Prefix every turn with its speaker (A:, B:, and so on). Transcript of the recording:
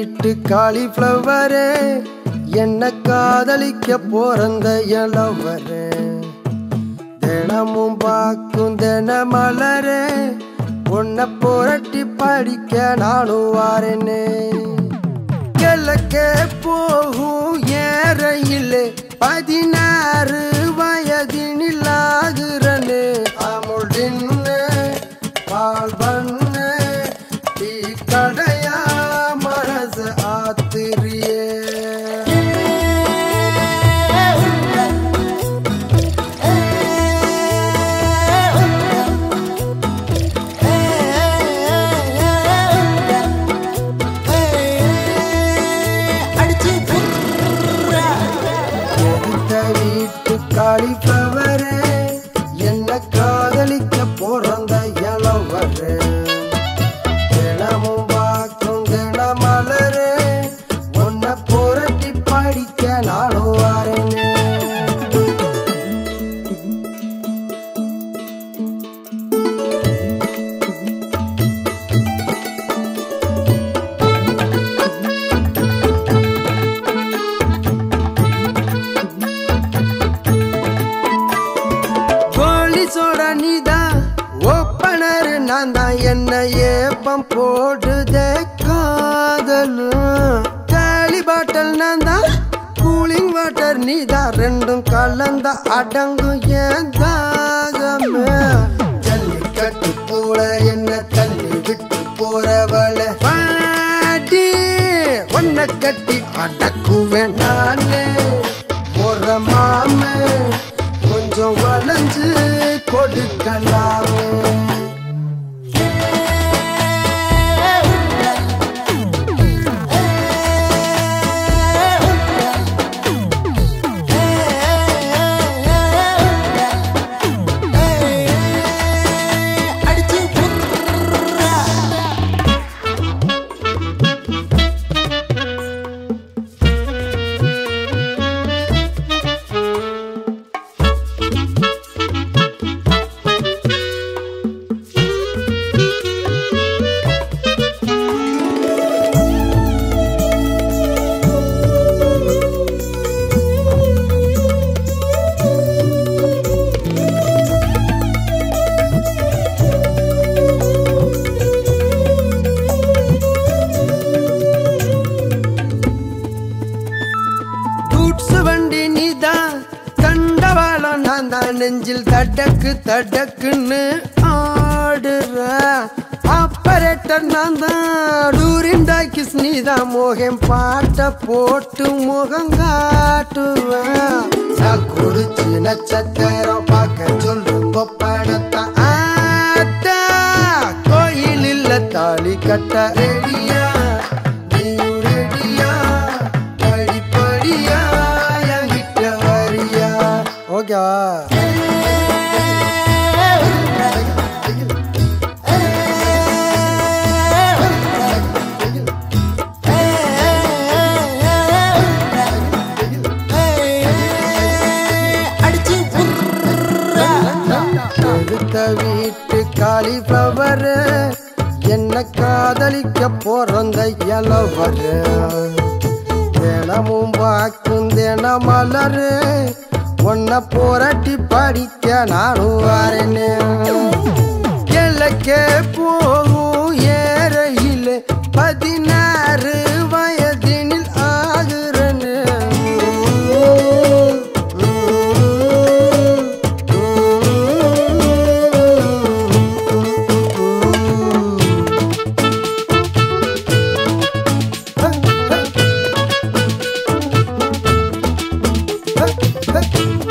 A: வீட்டு காலிஃப்ளவரே என்ன காதலிக்க போறந்த இளவரே தினமும் பார்க்கும் தின மலரே உன்னை புரட்டி படிக்க நானும் வாரேனே கிழக்கே போகும் ஏறையிலே பதினாறு வயதினில் ஆகுறனே அமுடின்னு பால் பண்ணு டீ கடையா மனசு ஆத்திரியே எதிர்த்த வீட்டு காலிஃப்ளவரே என்ன காதலிக்க பிறந்த இளவரே தினமும் பார்க்கும் தினமலரே உன்னை புரட்டி படிக்க நானும் வரேனே போலீஸோட நீதான் ஒப்பனர் நான் தான் என்ன ஏப்பம் போடுதே காதலும் காலி பாட்டல் நான் தான் கூலிங் வாட்டர் நீதான் ரெண்டும் கலந்த அடங்கும் ஏன் தாகமே ஜல்லிக்கட்டு கூட என்ன தள்ளி விட்டு போறவள பாட்டி உன்னை கட்டி அடக்குவேன் நானே போற மாமே கொஞ்சம் வளைஞ்சு கொடுக்கலாமே கூட்ஸ் வண்டி நீதான் கண்டவாளம் நான் தான் நெஞ்சில் தடக்கு தடக்குன்னு ஆடுற ஆப்பரேட்டர் நான் தான் டூரின் டாக்கிஸ் நீதான் மோகம் பாட்ட போட்டு முகம் காட்டுவேன் நான் குடிச்சு நட்சத்திரம் பார்க்க சொல்லுங்க படத்தை ஆத்தா கோயில் இல்ல தாலி கட்ட ரெடியா நீயும் ரெடியா படிப்படியா என்கிட்ட வரியா ஓகேவா எடுத்த வீட்டு காலிஃப்ளவர் என்ன காதலிக்க பிறந்த இளவர் தினமும் பார்க்கும் தின மலரு உன்னை புரட்டி படிக்க நானும் வரேனே கிழக்கே போகும் ஏறையில் பதினாறு வயதினில் ஆகுறனே Hey!